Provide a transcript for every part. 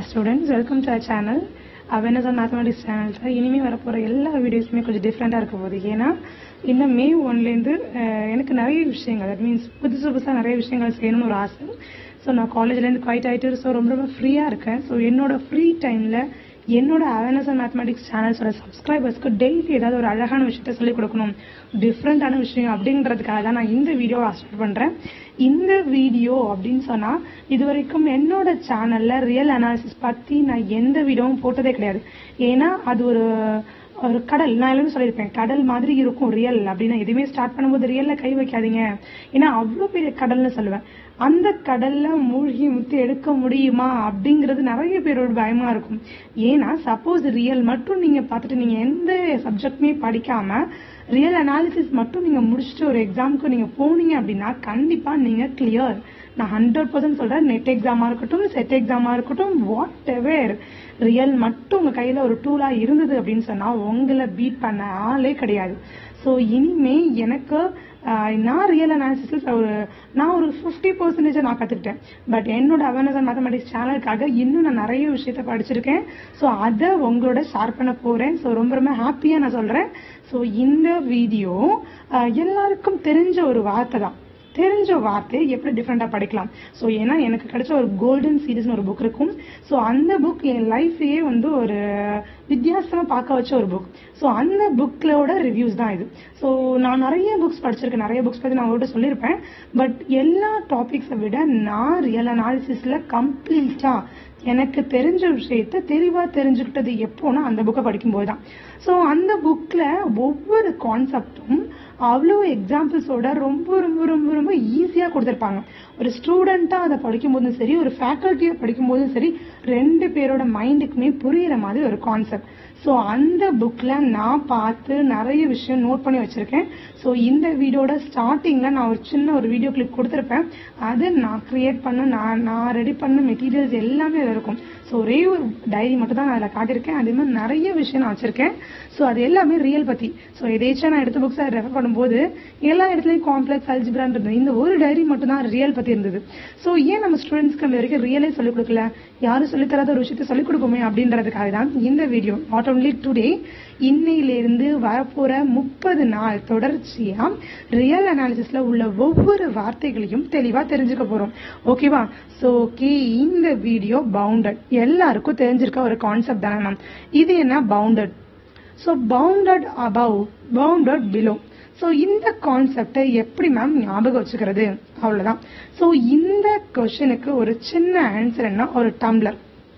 Students welcome to our channel awareness on mathematics channel இனிமேல் வரப்போகிற எல்லா வீடியோஸுமே கொஞ்சம் டிஃப்ரெண்ட்டாக இருக்க போகுது ஏன்னா இந்த மே ஒன்லேருந்து எனக்கு நிறைய விஷயங்கள் தட் மீன்ஸ் புதுசு புதுசாக நிறைய விஷயங்கள் செய்யணும்னு ஒரு ஆசை ஸோ நான் காலேஜ்லேருந்து குவைட் ஆகிட்டு ஸோ ரொம்ப ரொம்ப ஃப்ரீயாக இருக்கேன் ஸோ என்னோட ஃப்ரீ டைமில் என்னோட அவேர்னஸ் அண்ட் மேத்தமெட்டிக்ஸ் சேனல்ஸோட சப்ஸ்கிரைபர்ஸ்க்கு டெய்லி ஏதாவது ஒரு அழகான விஷயத்த சொல்லிக் கொடுக்கணும் டிஃப்ரெண்ட்டான விஷயம் அப்படின்றதுக்காக தான் நான் இந்த வீடியோவை ஸ்டார்ட் பண்ணுறேன் இந்த வீடியோ அப்படின்னு சொன்னால் இது வரைக்கும் என்னோட சேனலில் ரியல் அனாலிசிஸ் பற்றி நான் எந்த வீடியோவும் போட்டதே கிடையாது ஏன்னா அது ஒரு ஒரு கடல் நான் எல்லாமே சொல்லியிருப்பேன் கடல் மாதிரி இருக்கும் ரியல் அப்படின்னு எதுவுமே ஸ்டார்ட் பண்ணும்போது ரியல்ல கை வைக்காதீங்க ஏன்னா அவ்வளோ பெரிய கடல்னு சொல்லுவேன் அந்த கடல்ல மூழ்கி முத்தி எடுக்க முடியுமா அப்படிங்கிறது நிறைய பேரோட பயமா இருக்கும் ஏன்னா சப்போஸ் ரியல் மட்டும் நீங்க பார்த்துட்டு நீங்க எந்த சப்ஜெக்ட்மே படிக்காம ரியல் அனாலிசிஸ் மட்டும் நீங்க முடிச்சுட்டு ஒரு எக்ஸாமுக்கு நீங்க போனீங்க அப்படின்னா கண்டிப்பா நீங்க கிளியர் நான் ஹண்ட்ரட் பர்சன்ட் சொல்றேன் நெட் எக்ஸாமா இருக்கட்டும் செட் எக்ஸாமா இருக்கட்டும் வாட் எவர் ரியல் மட்டும் உங்க கையில ஒரு டூலா இருந்தது அப்படின்னு சொன்னா உங்களை பீட் பண்ண ஆளே கிடையாது ஸோ இனிமே எனக்கு நான் ரியல் அனாலிசிஸ் ஒரு நான் ஒரு ஃபிஃப்டி பர்சன்டேஜ் நான் கற்றுக்கிட்டேன் பட் என்னோட அவேர்னஸ் அண்ட் மேத்தமெட்டிக்ஸ் சேனலுக்காக இன்னும் நான் நிறைய விஷயத்த படிச்சிருக்கேன் ஸோ அதை உங்களோட ஷேர் பண்ண போகிறேன் ஸோ ரொம்ப ரொம்ப ஹாப்பியாக நான் சொல்கிறேன் ஸோ இந்த வீடியோ எல்லாருக்கும் தெரிஞ்ச ஒரு வார்த்தை தான் தெரிஞ்ச வார்த்தையை எப்படி டிஃப்ரெண்டாக படிக்கலாம் ஸோ ஏன்னா எனக்கு கிடைச்ச ஒரு கோல்டன் சீரீஸ்னு ஒரு புக் இருக்கும் ஸோ அந்த புக் என் லைஃபையே வந்து ஒரு வித்தியாசமாக பார்க்க வச்ச ஒரு புக் ஸோ அந்த புக்லோட ரிவ்யூஸ் தான் இது ஸோ நான் நிறைய புக்ஸ் படிச்சிருக்கேன் நிறைய புக்ஸ் பற்றி நான் உங்கள்கிட்ட சொல்லியிருப்பேன் பட் எல்லா டாபிக்ஸை விட நான் ரியல் அனாலிசிஸில் கம்ப்ளீட்டாக எனக்கு தெரிஞ்ச விஷயத்த தெளிவாக தெரிஞ்சுக்கிட்டது எப்போனா அந்த புக்கை படிக்கும்போது தான் ஸோ அந்த புக்கில் ஒவ்வொரு கான்செப்டும் அவ்வளோ எக்ஸாம்பிள்ஸோட ரொம்ப ரொம்ப ரொம்ப ரொம்ப ஈஸியாக கொடுத்துருப்பாங்க ஒரு ஸ்டூடெண்ட்டாக அதை படிக்கும்போதும் சரி ஒரு ஃபேக்கல்ட்டியாக படிக்கும்போதும் சரி ரெண்டு பேரோட மைண்டுக்குமே புரியிற மாதிரி ஒரு கான்செப்ட் ஸோ அந்த புக்கில் நான் பார்த்து நிறைய விஷயம் நோட் பண்ணி வச்சுருக்கேன் ஸோ இந்த வீடியோட ஸ்டார்டிங்கில் நான் ஒரு சின்ன ஒரு வீடியோ கிளிப் கொடுத்துருப்பேன் அது நான் க்ரியேட் பண்ண நான் நான் ரெடி பண்ண மெட்டீரியல்ஸ் எல்லாமே அதில் இருக்கும் ஸோ ஒரே ஒரு டைரி மட்டும் தான் நான் அதில் காட்டியிருக்கேன் அதே மாதிரி நிறைய விஷயம் நான் வச்சுருக்கேன் ஸோ அது எல்லாமே ரியல் பற்றி ஸோ எதேச்சும் நான் எடுத்த புக்ஸை ரெஃபர் பண்ணும்போது எல்லா இடத்துலையும் காம்ப்ளெக்ஸ் அல்ஜிபிரான் இருந்தது இந்த ஒரு டைரி மட்டும் தான் ரியல் பற்றி இருந்தது ஸோ ஏன் நம்ம ஸ்டூடெண்ட்ஸ்க்கு அந்த வரைக்கும் ரியலே சொல்லிக் கொடுக்கல யாரும் சொல்லித்தராத ஒரு விஷயத்தை சொல்லிக் கொடுப்போமே அப்படின்றதுக்காக தான் இந்த வீடியோ நாட் ஒன்லி டுடே இன்னையிலிருந்து வரப்போற முப்பது நாள் தொடர்ச்சியா ரியல் அனாலிசிஸ்ல உள்ள ஒவ்வொரு வார்த்தைகளையும் தெளிவா தெரிஞ்சுக்க போறோம் ஓகேவா சோ ஓகே இந்த வீடியோ பவுண்டட் எல்லாருக்கும் தெரிஞ்சிருக்க ஒரு கான்செப்ட் தானே மேம் இது என்ன bounded so bounded above bounded below so இந்த கான்செப்டை எப்படி மேம் ஞாபகம் வச்சுக்கிறது அவ்வளோதான் ஸோ இந்த கொஷனுக்கு ஒரு சின்ன ஆன்சர் என்ன ஒரு டம்ளர்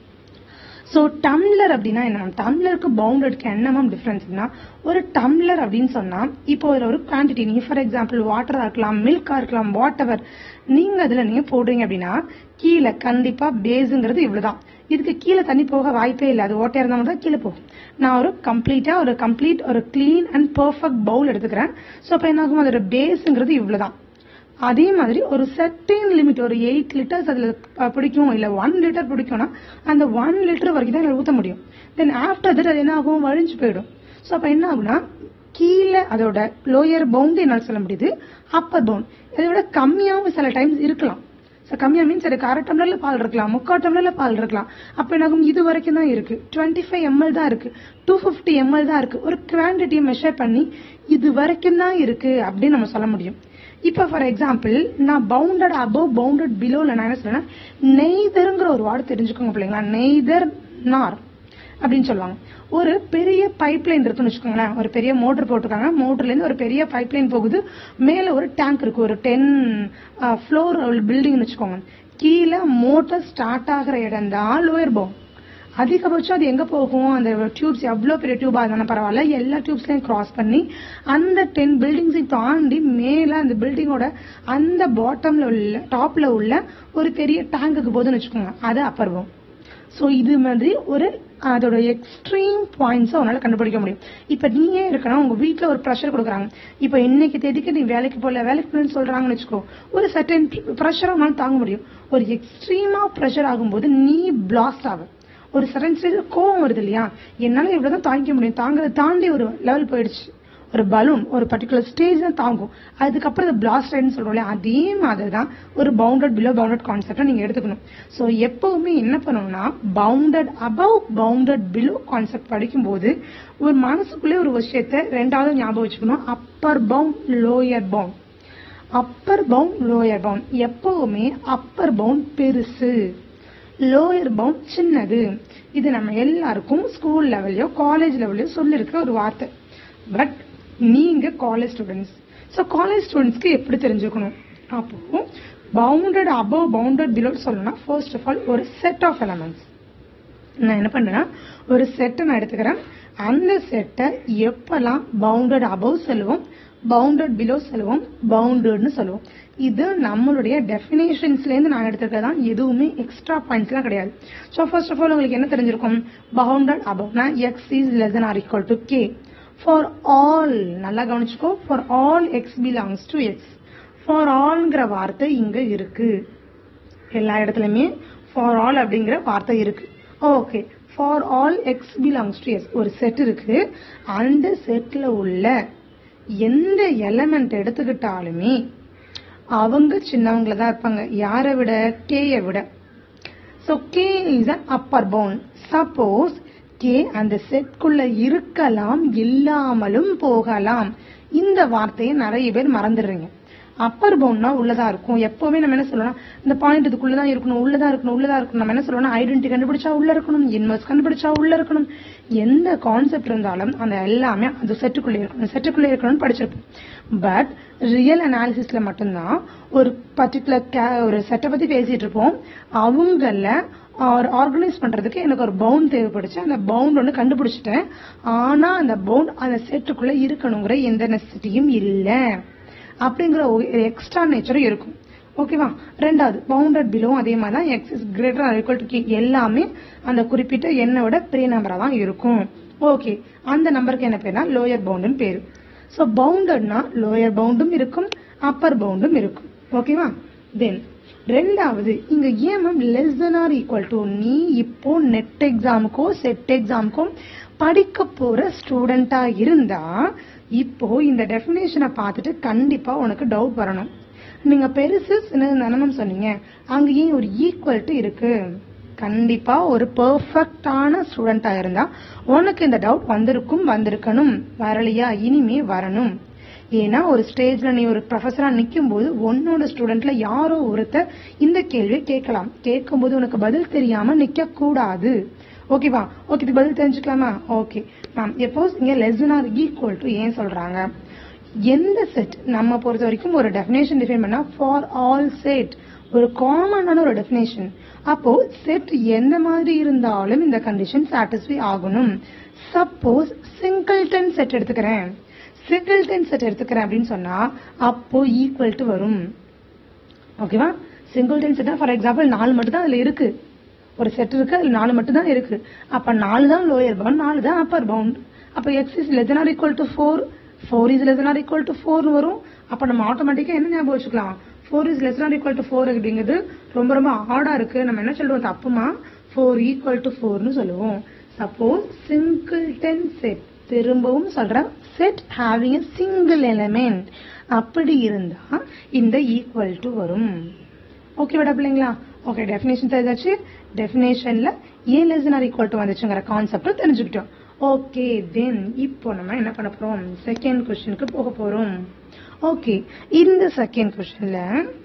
ஸோ டம்ளர் அப்படின்னா என்ன டம்ளருக்கு பவுண்டடுக்கு என்ன மேம் டிஃப்ரென்ஸ்னா ஒரு டம்ளர் அப்படின்னு சொன்னா இப்போ அதில் ஒரு குவான்டிட்டி நீங்க ஃபார் எக்ஸாம்பிள் வாட்டரா இருக்கலாம் மில்கா இருக்கலாம் வாட் எவர் நீங்க அதுல நீங்க போடுறீங்க அப்படின்னா கீழே கண்டிப்பா பேஸுங்கிறது இவ்வளவுதான் இதுக்கு கீழே தண்ணி போக வாய்ப்பே இல்லை அது ஓட்டையா இருந்தா தான் கீழே போகும் நான் ஒரு கம்ப்ளீட்டா ஒரு கம்ப்ளீட் ஒரு கிளீன் அண்ட் பர்ஃபெக்ட் பவுல் எடுத்துக்கிறேன் ஸோ அப்போ என்ன ஆகும் அதோட பேஸுங்கிறது இவ்வளவுதான் அதே மாதிரி ஒரு செட்டின் லிமிட் ஒரு எயிட் லிட்டர்ஸ் அதுல பிடிக்கும் இல்ல ஒன் லிட்டர் பிடிக்கும்னா அந்த ஒன் லிட்டர் வரைக்கும் தான் ஊத்த முடியும் தென் ஆஃப்டர் தட் அது என்ன ஆகும் வழிஞ்சு போயிடும் ஸோ அப்ப என்ன ஆகும்னா கீழே அதோட லோயர் பவுண்ட் என்னால் சொல்ல முடியுது அப்பர் பவுண்ட் இதை விட கம்மியாகவும் சில டைம்ஸ் இருக்கலாம் ஸோ கம்மியாக மீன்ஸ் எனக்கு அரை டம்ளர்ல பால் இருக்கலாம் முக்கால் டம்ளர்ல பால் இருக்கலாம் அப்போ என்னாகும் இது வரைக்கும் தான் இருக்கு டுவெண்ட்டி ஃபைவ் எம்எல் தான் இருக்கு டூ ஃபிஃப்டி எம்எல் தான் இருக்கு ஒரு குவான்டிட்டியை மெஷர் பண்ணி இது வரைக்கும் தான் இருக்கு அப்படின்னு நம்ம சொல்ல முடியும் இப்போ ஃபார் எக்ஸாம்பிள் நான் பவுண்டட் அபவ் பவுண்டட் பிலோல நான் என்ன சொல்றேன்னா நெய்தருங்கிற ஒரு வார்டு தெரிஞ்சுக்கோங்க பிள்ளைங்களா நெய்தர் நார் அப்படின்னு சொல்லுவாங்க ஒரு பெரிய பைப் லைன் இருக்குன்னு வச்சுக்கோங்களேன் ஒரு பெரிய மோட்டர் போட்டிருக்காங்க மோட்டர்ல இருந்து ஒரு பெரிய பைப் லைன் போகுது மேல ஒரு டேங்க் இருக்கு ஒரு டென் ஃப்ளோர் பில்டிங்னு வச்சுக்கோங்க கீழே மோட்டர் ஸ்டார்ட் ஆகிற இடம் தான் லோயர் பவுண்ட் அதிகபட்சம் அது எங்க போகும் அந்த டியூப்ஸ் எவ்வளவு பெரிய டியூபா இருந்தாலும் பரவாயில்ல எல்லா டியூப்ஸ்லயும் கிராஸ் பண்ணி அந்த டென் பில்டிங்ஸையும் தாண்டி மேல அந்த பில்டிங்கோட அந்த பாட்டம்ல உள்ள டாப்ல உள்ள ஒரு பெரிய டேங்குக்கு போதுன்னு வச்சுக்கோங்க அது அப்பர் பவுண்ட் ஸோ இது மாதிரி ஒரு அதோட எக்ஸ்ட்ரீம் பாயிண்ட்ஸை உன்னால கண்டுபிடிக்க முடியும் இப்போ நீயே இருக்கணும் உங்க வீட்டில் ஒரு ப்ரெஷர் கொடுக்குறாங்க இப்போ இன்னைக்கு தேதிக்கு நீ வேலைக்கு போகல வேலைக்கு போகலன்னு சொல்றாங்கன்னு வச்சுக்கோ ஒரு சர்டன் ப்ரெஷர் உன்னால தாங்க முடியும் ஒரு எக்ஸ்ட்ரீமா ப்ரெஷர் ஆகும்போது நீ பிளாஸ்ட் ஆகும் ஒரு சடன் ஸ்டேஜ் கோவம் வருது இல்லையா என்னால இவ்வளவுதான் தாங்கிக்க முடியும் தாங்க தாண்டி ஒரு லெவல் போயிடுச்சு ஒரு பலூன் ஒரு பர்டிகுலர் ஸ்டேஜ் தான் தாங்கும் அதுக்கப்புறம் அது பிளாஸ்ட் ஆயிடுன்னு சொல்றோம் இல்லையா அதே மாதிரி தான் ஒரு பவுண்டட் பிலோ பவுண்டட் கான்செப்டை நீங்க எடுத்துக்கணும் ஸோ எப்பவுமே என்ன பண்ணணும்னா bounded above bounded below concept படிக்கும்போது ஒரு மனசுக்குள்ளே ஒரு விஷயத்தை ரெண்டாவது ஞாபகம் வச்சுக்கணும் upper bound lower bound upper bound lower bound எப்பவுமே அப்பர் பவுண்ட் பெருசு லோயர் பவுண்ட் சின்னது இது நம்ம எல்லாருக்கும் ஸ்கூல் லெவல்லையோ காலேஜ் லெவல்லையோ சொல்லியிருக்கிற ஒரு வார்த்தை பட் நீங்க காலேஜ் ஸ்டூடெண்ட்ஸ் ஸோ காலேஜ் ஸ்டூடெண்ட்ஸ்க்கு எப்படி தெரிஞ்சுக்கணும் அப்போ பவுண்டட் அபவ் பவுண்டட் பிலோ சொல்லணும்னா ஃபர்ஸ்ட் ஆஃப் ஆல் ஒரு செட் ஆஃப் எலமெண்ட்ஸ் நான் என்ன பண்றேன்னா ஒரு செட்டை நான் எடுத்துக்கிறேன் அந்த செட்டை எப்பெல்லாம் பவுண்டட் அபவ் சொல்லுவோம் பவுண்டட் பிலோ சொல்லுவோம் பவுண்டட்னு சொல்லுவோம் இது நம்மளுடைய டெஃபினேஷன்ஸ்ல இருந்து நான் எடுத்துக்கிறது தான் எதுவுமே எக்ஸ்ட்ரா பாயிண்ட்ஸ்லாம் கிடையாது ஸோ ஃபர்ஸ்ட் ஆஃப் ஆல் உங்களுக்கு என்ன தெரிஞ்சிருக்கும் பவுண்டட் அபவ்னா x is less than or equal to k for all நல்லா கவனிச்சுக்கோ for all x belongs to x for ஆல்ங்கிற வார்த்தை இங்க இருக்கு எல்லா இடத்துலயுமே ஃபார் ஆல் அப்படிங்கிற வார்த்தை இருக்கு okay for all x belongs to s ஒரு செட் இருக்கு அந்த செட்ல உள்ள எந்த எலமெண்ட் எடுத்துக்கிட்டாலுமே அவங்க சின்னவங்கள தான் இருப்பாங்க யாரை விட கேயை விட so k is an upper bound suppose k அந்த செட்குள்ள இருக்கலாம் இல்லாமலும் போகலாம் இந்த வார்த்தையை நிறைய பேர் மறந்துடுறீங்க அப்பர் பவுண்ட்னா உள்ளதா இருக்கும் எப்பவுமே நம்ம என்ன சொல்லலாம் இந்த பாயிண்ட் இதுக்குள்ளதான் இருக்கணும் உள்ளதா இருக்கணும் உள்ளதா இருக்கணும் நம்ம என்ன சொல்லணும் ஐடென்டி கண்டுபிடிச்சா உள்ள இருக்கணும் இன்வெர்ஸ் கண்டுபிடிச்சா உள்ள இருக்கணும் எந்த கான்செப்ட் இருந்தாலும் அந்த எல்லாமே அந்த செட்டுக்குள்ளே இருக்கணும் செட்டுக்குள்ளே இருக்கணும்னு படிச்சிருப்போம் பட் ரியல் அனாலிசிஸ்ல மட்டும்தான் ஒரு பர்டிகுலர் ஒரு செட்டை பத்தி பேசிட்டு இருப்போம் அவங்கள ஆர்கனைஸ் பண்றதுக்கு எனக்கு ஒரு பவுண்ட் தேவைப்படுச்சு அந்த பவுண்ட் ஒன்று கண்டுபிடிச்சிட்டேன் ஆனா அந்த பவுண்ட் அந்த செட்டுக்குள்ள இருக்கணுங்கிற எந்த நெசசிட்டியும் இல்லை அப்படிங்கிற ஒரு எக்ஸ்ட்ரா நேச்சரும் இருக்கும் ஓகேவா ரெண்டாவது பவுண்டட் பிலோ அதே மாதிரி தான் x is greater equal to k எல்லாமே அந்த குறிப்பிட்ட எண்ணை விட பெரிய நம்பரா தான் இருக்கும் ஓகே அந்த நம்பருக்கு என்ன பேர்னா லோயர் பவுண்டுன்னு பேரு ஸோ பவுண்டட்னா லோயர் பவுண்டும் இருக்கும் அப்பர் பவுண்டும் இருக்கும் ஓகேவா தென் ரெண்டாவது இங்க ஏன் ma'am less than or equal to நீ இப்போ நெட் எக்ஸாமுக்கோ செட் எக்ஸாமுக்கோ படிக்க போற ஸ்டூடெண்டா இருந்தா இப்போ இந்த டெஃபினேஷனை பார்த்துட்டு கண்டிப்பா உனக்கு டவுட் வரணும் நீங்க பெருசு சின்னது தானே சொன்னீங்க அங்க ஏன் ஒரு ஈக்குவல் டு இருக்கு கண்டிப்பா ஒரு பெர்ஃபெக்டான ஸ்டூடெண்டா இருந்தா உனக்கு இந்த டவுட் வந்திருக்கும் வந்திருக்கணும் வரலையா இனிமே வரணும் ஏன்னா ஒரு ஸ்டேஜ்ல நீ ஒரு ப்ரொஃபஸரா நிக்கும் போது உன்னோட ஸ்டூடெண்ட்ல யாரோ ஒருத்தர் இந்த கேள்வியை கேட்கலாம் கேட்கும்போது உனக்கு பதில் தெரியாம நிக்க கூடாது ஓகேவா ஓகே இது பதில் தெரிஞ்சுக்கலாமா ஓகே மேம் எப்போஸ் இங்க லெஸ் ஆர் ஈக்குவல் டு ஏன் சொல்றாங்க எந்த செட் நம்ம பொறுத்த வரைக்கும் ஒரு டெஃபினேஷன் டிஃபைன் பண்ணா ஃபார் ஆல் செட் ஒரு காமனான ஒரு டெஃபினேஷன் அப்போ செட் எந்த மாதிரி இருந்தாலும் இந்த கண்டிஷன் சாட்டிஸ்ஃபை ஆகணும் சப்போஸ் சிங்கிள்டன் செட் எடுத்துக்கிறேன் சிங்கிள்டன் செட் எடுத்துக்கிறேன் அப்படின்னு சொன்னா அப்போ ஈக்குவல் டு வரும் ஓகேவா சிங்கிள்டன் செட்னா ஃபார் எக்ஸாம்பிள் நாலு மட்டும் தான் அதுல இருக்கு ஒரு செட் இருக்கு அதுல நாலு மட்டும் தான் இருக்கு அப்ப நாலு தான் லோயர் பவுண்ட் நாலு தான் அப்பர் பவுண்ட் அப்ப x is less or equal to four four is less or equal to four வரும் அப்ப நம்ம ஆட்டோமேட்டிக்கா என்ன ஞாபகம் வச்சுக்கலாம் four is less or equal to four அப்படிங்கிறது ரொம்ப ரொம்ப ஹார்டா இருக்கு நம்ம என்ன சொல்லுவோம் தப்புமா ஃபோர் ஈக்குவல் டு ஃபோர்னு சொல்லுவோம் சப்போஸ் சிங்கிள்டன் செட் திரும்பவும் சொல்றேன் set having a single element அப்படி இருந்தா இந்த ஈக்குவல் டு வரும் ஓகே விட பிள்ளைங்களா ஓகே டெஃபினேஷன் தெரிஞ்சாச்சு டெஃபினேஷன்ல a less or equal to வந்துச்சுங்கிற கான்செப்ட் தெரிஞ்சுக்கிட்டோம் ஓகே தென் இப்போ நம்ம என்ன பண்ண போறோம் செகண்ட் கொஸ்டினுக்கு போக போறோம் ஓகே இந்த செகண்ட் கொஸ்டின்ல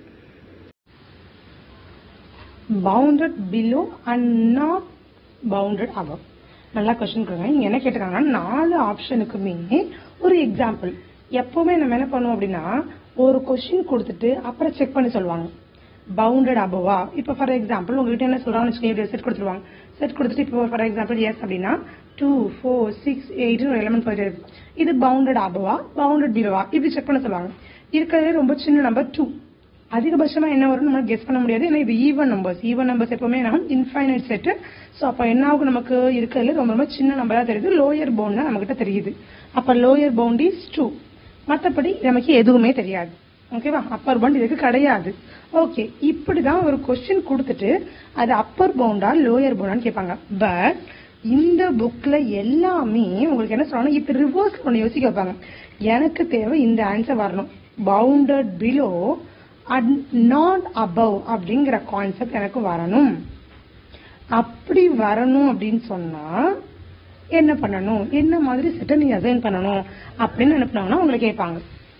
bounded below and not bounded above நல்லா கொஸ்டின் கொடுங்க இங்க என்ன கேட்டிருக்காங்கன்னா நாலு ஆப்ஷனுக்குமே ஒரு எக்ஸாம்பிள் எப்பவுமே நம்ம என்ன பண்ணுவோம் அப்படின்னா ஒரு கொஸ்டின் கொடுத்துட்டு அப்புறம் செக் பண்ணி சொல்லுவாங்க பவுண்டட் அபவா இப்போ ஃபார் எக்ஸாம்பிள் உங்ககிட்ட என்ன சொல்றாங்கன்னு வச்சுக்கோங்க செட் கொடுத்துருவாங்க செட் கொடுத்துட்டு இப்போ ஃபார் எக்ஸாம்பிள் எஸ் அப்படின்னா டூ ஃபோர் சிக்ஸ் எயிட் ஒரு எலமெண்ட் போயிட்டு இருக்கு இது பவுண்டட் அபவா பவுண்டட் பிலோவா இப்படி செக் பண்ண சொல்லுவாங்க இருக்கிறதே ரொம்ப சின்ன நம்பர் டூ அதிகபட்சமா என்ன வரும் நம்ம கெஸ் பண்ண முடியாது ஏன்னா இது ஈவன் நம்பர்ஸ் ஈவன் நம்பர்ஸ் எப்பவுமே நம்ம இன்ஃபைனைட் செட் சோ அப்ப என்ன ஆகும் நமக்கு இருக்கிறதுல ரொம்ப ரொம்ப சின்ன நம்பரா தெரியுது லோயர் பவுண்ட் தான் நம்ம கிட்ட தெரியுது அப்ப லோயர் பவுண்ட் இஸ் டூ மத்தபடி நமக்கு எதுவுமே தெரியாது ஓகேவா அப்பர் பவுண்ட் இதுக்கு கிடையாது ஓகே இப்படிதான் ஒரு கொஸ்டின் கொடுத்துட்டு அது அப்பர் பவுண்டா லோயர் பவுண்டான்னு கேட்பாங்க பட் இந்த புக்ல எல்லாமே உங்களுக்கு என்ன சொல்லணும் இப்ப ரிவர்ஸ் ஒன்று யோசிக்க வைப்பாங்க எனக்கு தேவை இந்த ஆன்சர் வரணும் bounded below and not above அப்படிங்கிற கான்செப்ட் எனக்கு வரணும் அப்படி வரணும் அப்படின்னு சொன்னா என்ன பண்ணணும் என்ன மாதிரி செட்டை நீ அசைன் பண்ணணும் அப்படின்னு என்ன பண்ணாங்கன்னா உங்களை கேட்பாங்க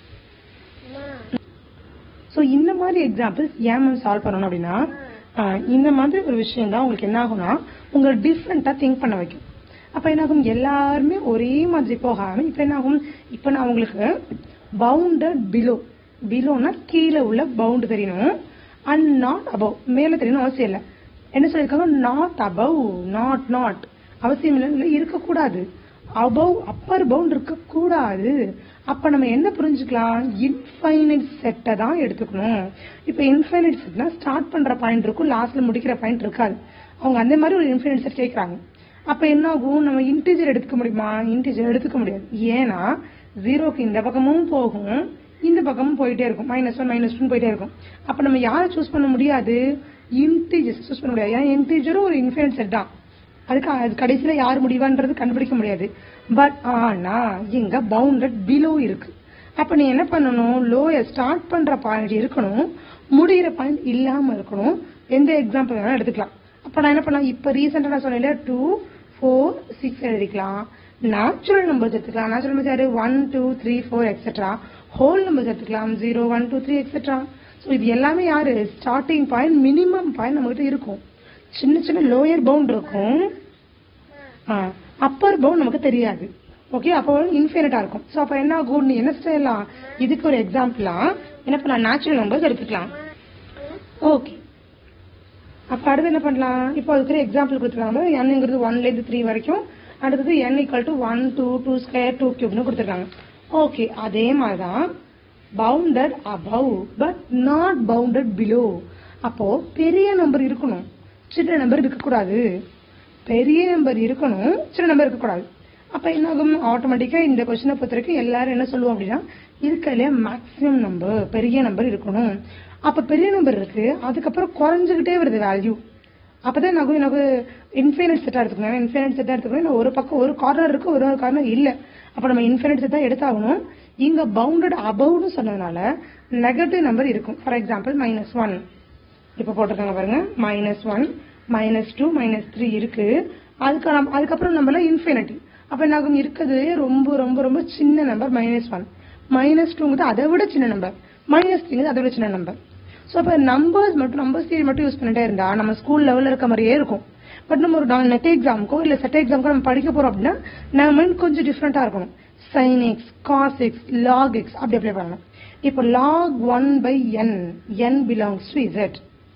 ஸோ இந்த மாதிரி எக்ஸாம்பிள்ஸ் ஏன் மேம் சால்வ் பண்ணணும் அப்படின்னா ஆஹ் இந்த மாதிரி ஒரு விஷயம் தான் உங்களுக்கு என்ன ஆகும்னா உங்களை டிஃப்ரெண்டா திங்க் பண்ண வைக்கும் அப்ப என்ன ஆகும் எல்லாருமே ஒரே மாதிரி போகாம இப்ப என்ன ஆகும் இப்ப நான் உங்களுக்கு பவுண்டட் பிலோ பிலோனா கீழே உள்ள பவுண்ட் தெரியணும் அண்ட் நாட் above மேல தெரியணும் அவசியம் இல்லை என்ன சொல்லியிருக்காங்க நாட் above நாட் நாட் அவசியம் இல்லை இல்லை இருக்கக்கூடாது above அப்பர் பவுண்ட் இருக்கக்கூடாது அப்ப நம்ம என்ன புரிஞ்சுக்கலாம் இன்ஃபைனைட் செட்டை தான் எடுத்துக்கணும் இப்ப இன்ஃபைனைட் செட்னா ஸ்டார்ட் பண்ற பாயிண்ட் இருக்கும் லாஸ்ட்ல முடிக்கிற பாயிண்ட் இருக்காது அவங்க அந்த மாதிரி ஒரு இன்ஃபைனைட் செட் கேட்கறாங்க அப்ப என்ன ஆகும் நம்ம இன்டிஜர் எடுத்துக்க முடியுமா இன்டிஜர் எடுத்துக்க முடியாது ஏன்னா ஜீரோக்கு இந்த பக்கமும் போகும் இந்த பக்கமும் போயிட்டே இருக்கும் மைனஸ் ஒன் மைனஸ் டூ போயிட்டே இருக்கும் அப்ப நம்ம யாரை சூஸ் பண்ண முடியாது இன்டிஜர்ஸ் சூஸ் பண்ண முடியாது ஏன்னா இன்டிஜரும் ஒரு இன்ஃபைனைட் செட் தான் அதுக்கு அது கடைசியில யார் முடிவான்றது கண்டுபிடிக்க முடியாது பட் ஆனா இங்க பவுண்டட் பிலோ இருக்கு அப்ப நீ என்ன பண்ணணும் லோய ஸ்டார்ட் பண்ற பாயிண்ட் இருக்கணும் முடிகிற பாயிண்ட் இல்லாம இருக்கணும் எந்த எக்ஸாம்பிள் வேணாலும் எடுத்துக்கலாம் அப்ப நான் என்ன பண்ணலாம் இப்ப ரீசெண்டா நான் சொன்னேன் டூ ஃபோர் சிக்ஸ் எழுதிக்கலாம் நேச்சுரல் நம்பர்ஸ் எடுத்துக்கலாம் நேச்சுரல் நம்பர்ஸ் யாரு one two three four etcetera whole numbers எடுத்துக்கலாம் zero one two three etcetera so இது எல்லாமே யாரு ஸ்டார்டிங் பாயிண்ட் மினிமம் பாயிண்ட் நம்மகிட்ட இருக்கும் சின்ன சின்ன லோயர் பவுண்ட் இருக்கும் அப்பர் பவுண்ட் நமக்கு தெரியாது ஓகே அப்போ இன்ஃபினிட்டா இருக்கும் ஸோ அப்போ என்ன ஆகும் நீ என்ன செய்யலாம் இதுக்கு ஒரு எக்ஸாம்பிளா என்ன பண்ணலாம் நேச்சுரல் நம்பர்ஸ் எடுத்துக்கலாம் ஓகே அப்ப அடுத்து என்ன பண்ணலாம் இப்போ அதுக்கு ஒரு எக்ஸாம்பிள் கொடுத்துருக்காங்க என்னங்கிறது ஒன்ல இருந்து த்ரீ வரைக்கும் அடுத்தது n equal to one two two square two கியூப்னு கொடுத்துருக்காங்க ஓகே அதே மாதிரிதான் bounded above but not bounded below அப்போ பெரிய நம்பர் இருக்கணும் சின்ன நம்பர் இருக்கக்கூடாது பெரிய நம்பர் இருக்கணும் சின்ன நம்பர் இருக்கக்கூடாது அப்ப என்ன ஆகும் ஆட்டோமேட்டிக்கா இந்த கொஸ்டினை பொறுத்த வரைக்கும் எல்லாரும் என்ன சொல்லுவோம் அப்படின்னா இருக்கலையே மேக்ஸிமம் நம்பர் பெரிய நம்பர் இருக்கணும் அப்ப பெரிய நம்பர் இருக்கு அதுக்கப்புறம் குறைஞ்சுக்கிட்டே வருது வேல்யூ அப்பதான் எனக்கு எனக்கு இன்ஃபைனைட் செட்டா எடுத்துக்கணும் இன்ஃபைனைட் செட்டா எடுத்துக்கணும் ஒரு பக்கம் ஒரு கார்னர் இருக்கு ஒரு கார்னர் இல்ல அப்ப நம்ம இன்ஃபைனைட் செட்டா எடுத்தாகணும் இங்க பவுண்டட் அபவ்னு சொன்னதுனால நெகட்டிவ் நம்பர் இருக்கும் ஃபார் எக்ஸாம்பிள் மைனஸ் ஒன் இப்ப போட்டிருக்காங்க பாருங்க minus one minus two minus three இருக்கு அதுக்கு நம்ம- அதுக்கப்புறம் நம்மள இன்ஃபினிட்டி அப்ப என்ன ஆகும் இருக்கிறது ரொம்ப ரொம்ப ரொம்ப சின்ன நம்பர் மைனஸ் ஒன் மைனஸ் டூங்கிறது அதை விட சின்ன நம்பர் மைனஸ் த்ரீங்கிறது அதை விட சின்ன நம்பர் ஸோ அப்ப நம்பர்ஸ் மட்டும் நம்பர்ஸ் தியரி மட்டும் யூஸ் பண்ணிட்டே இருந்தா நம்ம ஸ்கூல் லெவல்ல இருக்க மாதிரியே இருக்கும் பட் நம்ம ஒரு நெட் எக்ஸாமுக்கோ இல்ல செட் எக்ஸாமுக்கோ நம்ம படிக்க போறோம் அப்படின்னா நம்ம mind கொஞ்சம் டிஃப்ரெண்டா இருக்கணும் sine x cos x log x அப்படி அப்ளை பண்ணணும் இப்போ log one by n n belongs to z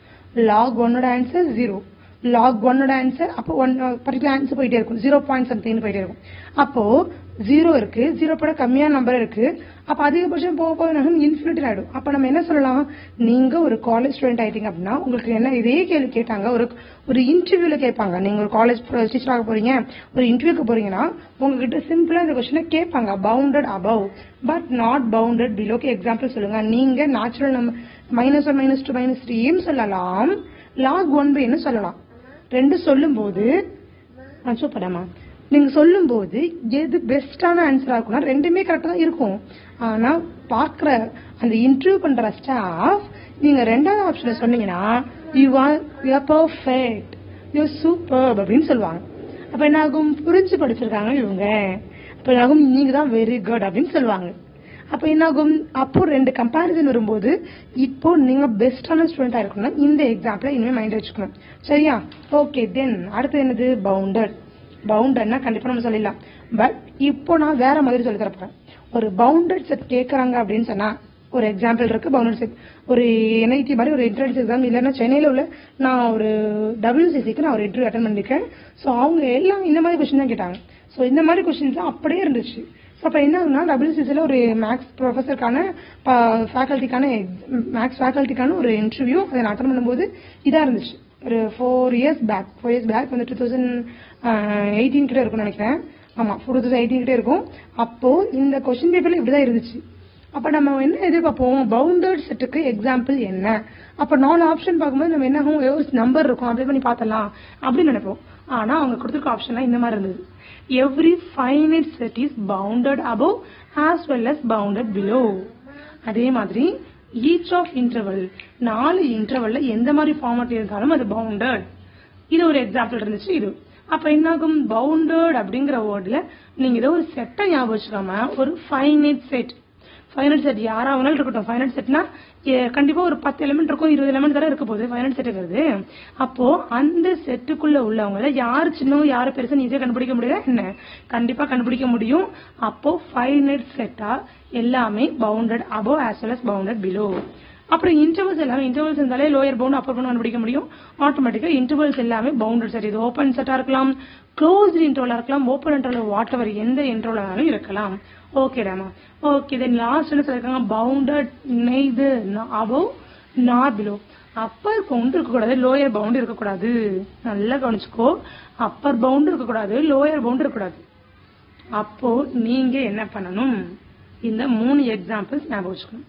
log ஒன்னோட ஆன்சர் ஜீரோ லாக் ஒன்னோட ஆன்சர் அப்போ ஒன் பர்டிகுலர் ஆன்சர் போயிட்டே இருக்கும் ஜீரோ பாயிண்ட் சம்திங் போயிட்டே இருக்கும் அப்போ ஜீரோ இருக்கு ஜீரோ பட கம்மியான நம்பர் இருக்கு அப்ப அதிகபட்சம் போக போக நம்ம இன்ஃபினிட்டி ஆயிடும் அப்ப நம்ம என்ன சொல்லலாம் நீங்க ஒரு காலேஜ் ஸ்டூடெண்ட் ஆயிட்டீங்க அப்படின்னா உங்களுக்கு என்ன இதே கேள்வி கேட்டாங்க ஒரு ஒரு இன்டர்வியூல கேட்பாங்க நீங்க ஒரு காலேஜ் டீச்சர் ஆக போறீங்க ஒரு இன்டர்வியூக்கு போறீங்கன்னா உங்ககிட்ட சிம்பிளா இந்த கொஸ்டினை கேட்பாங்க bounded above but not bounded பிலோக்கு எக்ஸாம்பிள் சொல்லுங்க நீங்க natural number minus one minus two minus த்ரீயும் சொல்லலாம் லாக் ஒன் பைன்னு சொல்லலாம் ரெண்டு சொல்லும்போது சூப்பராமா நீங்க சொல்லும்போது எது பெஸ்டான ஆன்சரா இருக்கும்னா ரெண்டுமே கரெக்டா தான் இருக்கும் ஆனா பாக்குற அந்த இன்டர்வியூ பண்ற ஸ்டாஃப் நீங்க ரெண்டாவது ஆப்ஷனை சொன்னீங்கன்னா you are you are perfect you super அப்படின்னு சொல்லுவாங்க அப்ப என்ன ஆகும் புரிஞ்சு படிச்சிருக்காங்க இவங்க அப்ப என்ன ஆகும் நீங்க தான் வெரி குட் அப்படின்னு சொல்லுவாங்க அப்ப என்ன ஆகும் அப்போ ரெண்டு கம்பாரிசன் வரும்போது இப்போ நீங்க பெஸ்டான ஸ்டூடெண்டா இருக்கணும்னா இந்த எக்ஸாம்பிள இனிமே மைண்ட் வச்சுக்கணும் சரியா ஓகே தென் அடுத்து என்னது பவுண்டட் பவுண்டட்னா கண்டிப்பா நம்ம சொல்லிடலாம் பட் இப்போ நான் வேற மாதிரி சொல்லி தரப்போறேன் ஒரு பவுண்டட் செட் கேக்குறாங்க அப்படின்னு சொன்னா ஒரு எக்ஸாம்பிள் இருக்கு பவுண்டட் செட் ஒரு என்ஐடி மாதிரி ஒரு என்ட்ரன்ஸ் எக்ஸாம் இல்லைன்னா சென்னையில உள்ள நான் ஒரு டபிள்யூசிசிக்கு நான் ஒரு இன்டர்வியூ அட்டன் பண்ணிருக்கேன் ஸோ அவங்க எல்லாம் இந்த மாதிரி கொஸ்டின் தான் கேட்டாங்க ஸோ இந்த மாதிரி கொஸ்டின்ஸ் தான் அப்படியே இருந்துச்சு ஸோ அப்போ என்ன ஆகுனா டபிள்யூசிசியில் ஒரு மேக்ஸ் ப்ரொஃபஸருக்கான ஃபேக்கல்ட்டிக்கான மேக்ஸ் ஃபேக்கல்ட்டிக்கான ஒரு இன்டர்வியூ அதை நான் அட்டன் பண்ணும்போது இதாக இருந்துச்சு ஒரு four years back four years back வந்து டூ தௌசண்ட் எயிட்டீன் கிட்ட இருக்கும்னு நினைக்கிறேன் ஆமா டூ தௌசண்ட் எயிட்டீன் கிட்ட இருக்கும் அப்போ இந்த கொஸ்டின் பேப்பர்ல இப்படிதான் இருந்துச்சு அப்ப நம்ம என்ன எதிர்பார்ப்போம் பவுண்டட் செட்டுக்கு எக்ஸாம்பிள் என்ன அப்ப நாலு ஆப்ஷன் பார்க்கும்போது நம்ம என்ன ஆகும் நம்பர் இருக்கும் அப்ளை பண்ணி பார்த்தலாம் அப்படின்னு நினைப்போம் ஆனா அவங்க கொடுத்துருக்க ஆப்ஷன்லாம் இந்த மாதிரி இருந்தது every finite set is bounded above as well as bounded below அதே மாதிரி ஈச் ஆஃப் இன்டர்வல் நாலு இன்டர்வல்ல எந்த மாதிரி ஃபார்மட் இருந்தாலும் அது பவுண்டட் இது ஒரு எக்ஸாம்பிள் இருந்துச்சு இது அப்ப என்னாகும் பவுண்டட் அப்படிங்கிற வேர்ட்ல நீங்க ஏதோ ஒரு செட்டை ஞாபகம் வச்சுக்காம ஒரு ஃபைனைட் செட் ஃபைனல் செட் யாரா வேணாலும் இருக்கட்டும் ஃபைனல் செட்னா கண்டிப்பா ஒரு பத்து எலிமெண்ட் இருக்கும் இருபது எலிமெண்ட் தானே இருக்க போகுது ஃபைனல் செட்டுங்கிறது அப்போ அந்த செட்டுக்குள்ள உள்ளவங்கள யாரு சின்னவங்க யாரு பெருசு ஈஸியா கண்டுபிடிக்க முடியுதா என்ன கண்டிப்பா கண்டுபிடிக்க முடியும் அப்போ ஃபைனட் செட்டா எல்லாமே bounded above as well as bounded below அப்புறம் இன்டர்வல்ஸ் எல்லாமே இன்டர்வல்ஸ் இருந்தாலே லோயர் பவுண்ட் அப்பர் பவுண்ட் கண்டுபிடிக்க முடியும் ஆட்டோமேட்டிக்கா இன்டர்வல்ஸ் எல்லாமே பவுண்டட் செட் இது ஓப்பன் செட்டா இருக்கலாம் க்ளோஸ்ட் இன்டர்வலா இருக்கலாம் ஓப்பன் இன்டர்வல் வாட் எவர் எந்த இன்டர்வலாலும் இருக்கலாம் ஓகே டேமா ஓகே தென் லாஸ்ட் என்ன சொல்லிருக்காங்க bounded neither above nor below upper bound இருக்கக்கூடாது லோயர் பவுண்ட் இருக்கக்கூடாது நல்லா கவனிச்சுக்கோ அப்பர் பவுண்ட் இருக்கக்கூடாது லோயர் பவுண்ட் இருக்கக்கூடாது அப்போ நீங்க என்ன பண்ணணும் இந்த மூணு எக்ஸாம்பிள்ஸ் ஞாபகம் வச்சுக்கணும்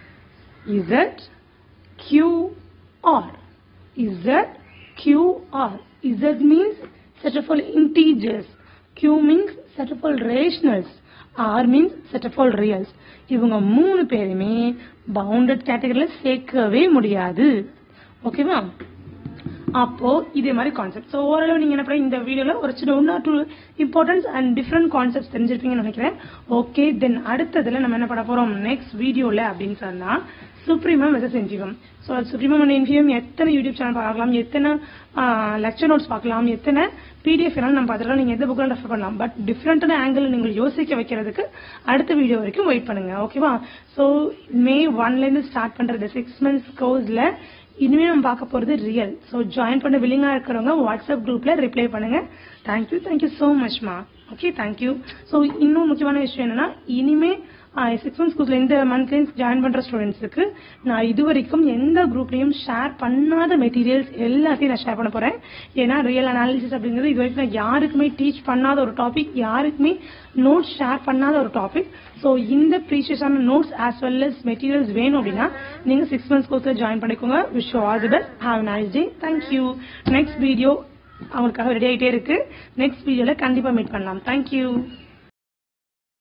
Z, Q, R. Z, Q, R. Z means set of all integers. Q means set of all rationals. R means set of all reals. இவங்க மூணு பேருமே பவுண்டட் கேட்டகரியில சேர்க்கவே முடியாது ஓகேவா அப்போ இதே மாதிரி கான்செப்ட் ஸோ ஓரளவு நீங்க என்ன பண்ண இந்த வீடியோல ஒரு சின்ன one or two importance and different concepts தெரிஞ்சிருப்பீங்கன்னு நினைக்கிறேன் ஓகே தென் அடுத்ததுல நம்ம என்ன பண்ண போறோம் நெக்ஸ்ட் வீடியோல அப்படின்னு சொன்னா supremum versus infimum so supremum and infimum எத்தனை யூடியூப் சேனல் பார்க்கலாம் எத்தனை லெக்சர் நோட்ஸ் பார்க்கலாம் எத்தனை பிடிஎஃப் எல்லாம் நம்ம பார்த்துக்கலாம் நீங்க எந்த புக்கில் ரெஃபர் பண்ணலாம் பட் டிஃப்ரெண்டான ஆங்கிள் நீங்கள் யோசிக்க வைக்கிறதுக்கு அடுத்த வீடியோ வரைக்கும் வெயிட் பண்ணுங்க ஓகேவா ஸோ மே ஒன்ல இருந்து ஸ்டார்ட் பண்றது சிக்ஸ் மந்த்ஸ் கோர்ஸ்ல இனிமே நம்ம பார்க்க போறது ரியல் ஸோ ஜாயின் பண்ண வில்லிங்கா இருக்கிறவங்க வாட்ஸ்அப் குரூப்ல ரிப்ளை பண்ணுங்க தேங்க்யூ தேங்க்யூ ஸோ மச்மா ஓகே தேங்க்யூ ஸோ இன்னும் முக்கியமான விஷயம் என்னன்னா இனிமே சிக்ஸ் மந்த்ஸ் கோர்ஸ்ல இந்த மந்த்லேயும் ஜாயின் பண்ற ஸ்டூடெண்ட்ஸுக்கு நான் இது வரைக்கும் எந்த குரூப்லயும் ஷேர் பண்ணாத மெட்டீரியல்ஸ் எல்லாத்தையும் நான் ஷேர் பண்ண போறேன் ஏன்னா ரியல் அனாலிசிஸ் அப்படிங்கிறது இது வரைக்கும் நான் யாருக்குமே டீச் பண்ணாத ஒரு டாபிக் யாருக்குமே நோட்ஸ் ஷேர் பண்ணாத ஒரு டாபிக் ஸோ இந்த ப்ரீஷியஸான notes as well as materials வேணும் அப்படின்னா நீங்க சிக்ஸ் மந்த்ஸ் கோர்ஸ்ல ஜாயின் பண்ணிக்கோங்க wish all the best have nice day thank you next video அவங்களுக்காக ரெடி ஆகிட்டே இருக்கு நெக்ஸ்ட் வீடியோல கண்டிப்பா மீட் பண்ணலாம் தேங்க்யூ